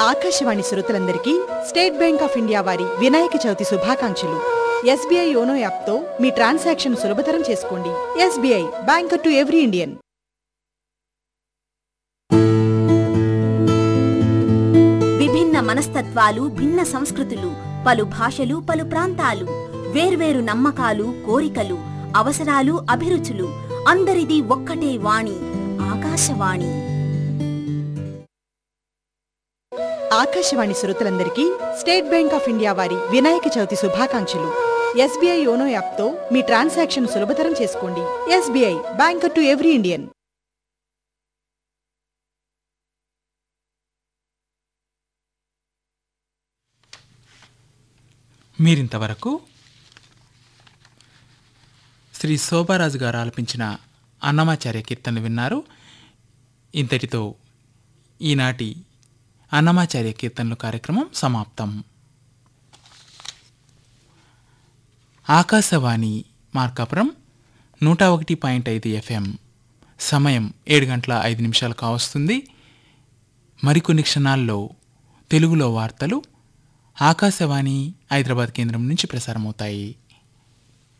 ఆకాశవాణి శ్రోతలందరికీ state bank of India వారి వినాయక చవితి శుభాకాంక్షలు ఎస్బీఐ యోనో యాప్తో మీ ట్రాన్సాక్షన్ సులభతరం చేసుకోండి SBI banker to every Indian విభిన్న మనస్తత్వాలు భిన్న సంస్కృతులు పలు భాషలు పలు ప్రాంతాలు వేర్వేరు నమ్మకాలు కోరికలు అవసరాలు అభిరుచులు అందరిది ఒక్కటే వాణి ఆకాశవాణి ఆకాశవాణి శ్రోతలందరికీ స్టేట్ బ్యాంక్ ఆఫ్ ఇండియా వారి వినాయక చవితి శుభాకాంక్షలు ఎస్బీఐ యోనో యాప్తో మీ ట్రాన్సాక్షన్ సులభతరం చేసుకోండి SBI banker to every Indian మీరింతవరకు శ్రీ శోభారాజు గారు ఆలపించిన అన్నమాచార్య కీర్తనలు విన్నారు ఇంతటితో ఈనాటి అన్నమాచార్య కీర్తనలు కార్యక్రమం సమాప్తం ఆకాశవాణి మార్కాపురం నూట ఒకటి పాయింట్ ఐదు ఎఫ్ఎం సమయం ఏడు గంటల ఐదు నిమిషాలు కావస్తుంది మరికొన్ని క్షణాల్లో తెలుగులో వార్తలు ఆకాశవాణి హైదరాబాద్ కేంద్రం నుంచి ప్రసారమవుతాయి